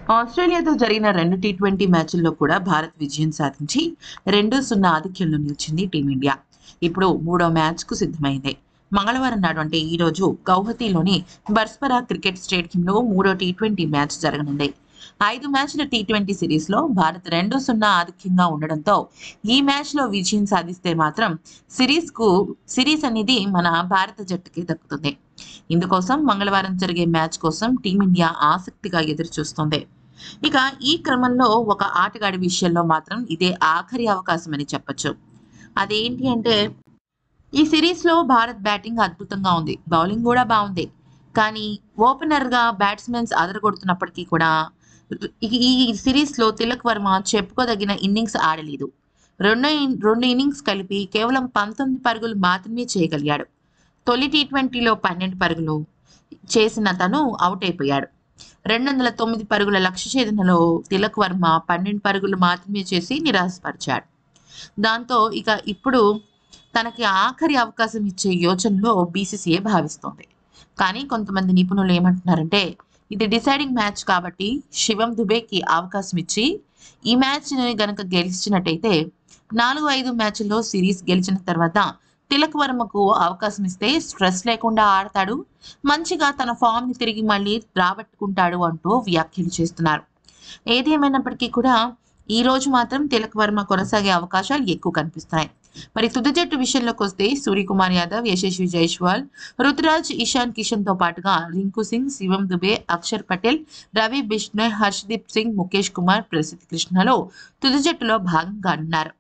ఆస్ట్రేలియాతో జరిగిన రెండు T twenty మ్యాచ్ల్లో కూడా భారత్ విజయం సాధించి రెండు సున్నా ఆధిక్యంలో నిలిచింది టీమిండియా ఇప్పుడు మూడో మ్యాచ్కు సిద్ధమైంది మంగళవారం నాడు అంటే ఈ రోజు గౌహతిలోని బర్స్పరా క్రికెట్ స్టేడియంలో మూడో టీ ట్వంటీ మ్యాచ్ జరగనుంది ఐదు మ్యాచ్ల టీ ట్వంటీ సిరీస్లో భారత్ రెండు సున్నా ఆధిక్యంగా ఉండడంతో ఈ మ్యాచ్లో విజయం సాధిస్తే మాత్రం సిరీస్కు సిరీస్ అనేది మన భారత జట్టుకి దక్కుతుంది ఇందుకోసం మంగళవారం జరిగే మ్యాచ్ కోసం టీమిండియా ఆసక్తిగా ఎదురు చూస్తోంది ఇక ఈ క్రమంలో ఒక ఆటగాడి విషయంలో మాత్రం ఇదే ఆఖరి అవకాశం అని చెప్పొచ్చు అదేంటి అంటే ఈ సిరీస్లో భారత్ బ్యాటింగ్ అద్భుతంగా ఉంది బౌలింగ్ కూడా బాగుంది కానీ ఓపెనర్గా బ్యాట్స్మెన్స్ అదరగొడుతున్నప్పటికీ కూడా ఈ- ఈ సిరీస్లో తిలక్ వర్మ చెప్పుకోదగిన ఇన్నింగ్స్ ఆడలేదు రెండో ఇన్- రెండు ఇన్నింగ్స్ కలిపి కేవలం పంతొమ్మిది పరుగులు మాత్రమే చేయగలిగాడు తొలి టీ ట్వంటీలో పన్నెండు పరుగులు చేసిన తను అవుట్ అయిపోయాడు రెండు వందల తొమ్మిది పరుగుల లక్ష్య ఛేదనలో తిలక్ వర్మ పన్నెండు పరుగులు మాత్రమే చేసి నిరాశపరిచాడు దాంతో ఇక ఇప్పుడు తనకి ఆఖరి అవకాశం ఇచ్చే యోచనలో బీసీసీఏ భావిస్తోంది కానీ కొంతమంది నిపుణులు ఏమంటున్నారంటే ఇది డిసైడింగ్ మ్యాచ్ కాబట్టి శివం దుబేకి అవకాశం ఇచ్చి ఈ మ్యాచ్ని గనక గెలిచినట్టయితే నాలుగు ఐదు మ్యాచ్ల్లో సిరీస్ గెలిచిన తర్వాత తిలక్ వర్మకు అవకాశం ఇస్తే స్ట్రెస్ లేకుండా ఆడతాడు మంచిగా తన ఫామ్ని తిరిగి మళ్ళీ రాబట్టుకుంటాడు అంటూ వ్యాఖ్యలు చేస్తున్నారు ఏది ఏమైనప్పటికీ కూడా ఈ రోజు మాత్రం తిలక్ వర్మ కొనసాగే అవకాశాలు ఎక్కువ కనిపిస్తున్నాయి మరి తుది జట్టు విషయంలోకి వస్తే సూర్యకుమార్ యాదవ్ యశస్వి జైస్వాల్ రుతురాజ్ ఇషాన్ కిషన్ తో పాటుగా రింకు సింగ్ శివం దుబే అక్షర్ పటేల్ రవి బిష్ణోయ్ హర్షదీప్ సింగ్ ముఖేష్ కుమార్ ప్రసిద్ధ్ కృష్ణలో తుది జట్టులో భాగంగా ఉన్నారు